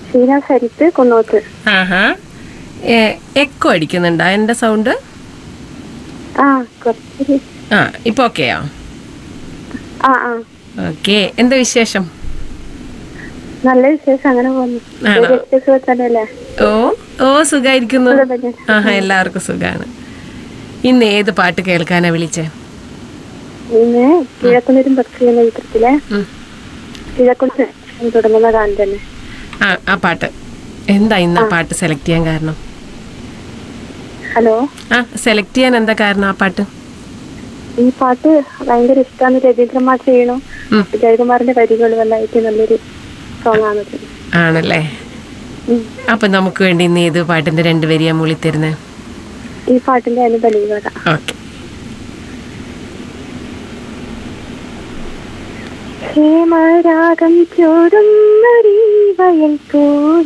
ഷീന സരിത്ത് കുന്നോത്ത് ആഹാ എക്കോ അടിക്കുന്നുണ്ടോ എൻ്റെ സൗണ്ട് ആ കുറച്ചൊരു ആ ഇപ്പൊ ഓക്കെയോ ആ ആ ഓക്കെ എന്താ വിശേഷം നല്ല വിശേഷം അങ്ങനെ പോകുന്നു ആണോ? സുഖം തന്നെയല്ലേ ഓ ഓ സുഖായിരിക്കുന്നു സുഖം തന്നെ. ആഹാ എല്ലാവർക്കും സുഖാണ് ഇന്ന് ഏത് പാട്ട് കേൾക്കാനാ വിളിച്ചേ ഇന്ന് കിഴക്കുന്നിരും പക്ഷി എന്ന ചിത്രത്തിലെ ഉം. കിഴക്കുന്ന് തുടങ്ങുന്ന ഗാനം തന്നെ ആ ആ പാട്ട് എന്താ ഇന്ന് ആ പാട്ട് സെലക്ട് ചെയ്യാൻ കാരണം ഹലോ ആ സെലക്ട് ചെയ്യാൻ എന്താ കാരണം ആ പാട്ട് ഈ പാട്ട് ഭയങ്കര ഇഷ്ടമാണ് രവീന്ദ്രമാർ ചെയ്യണു ഉം. ജയകുമാറിന്റെ വരികളും എല്ലാം ആയിട്ട് നല്ലൊരു സോങ് ആണത് ആണല്ലേ ഉം. അപ്പൊ നമുക്ക് വേണ്ടി ഇന്ന് ഏത് പാട്ടിന്റെ രണ്ട് വരിയാ മൂളി തരുന്നേ ഈ പാട്ടിന്റെ അനുബലീകത ഓക്കെ ഹേമരാഗം ചോടുന്നൊരീ വയൽ പൂ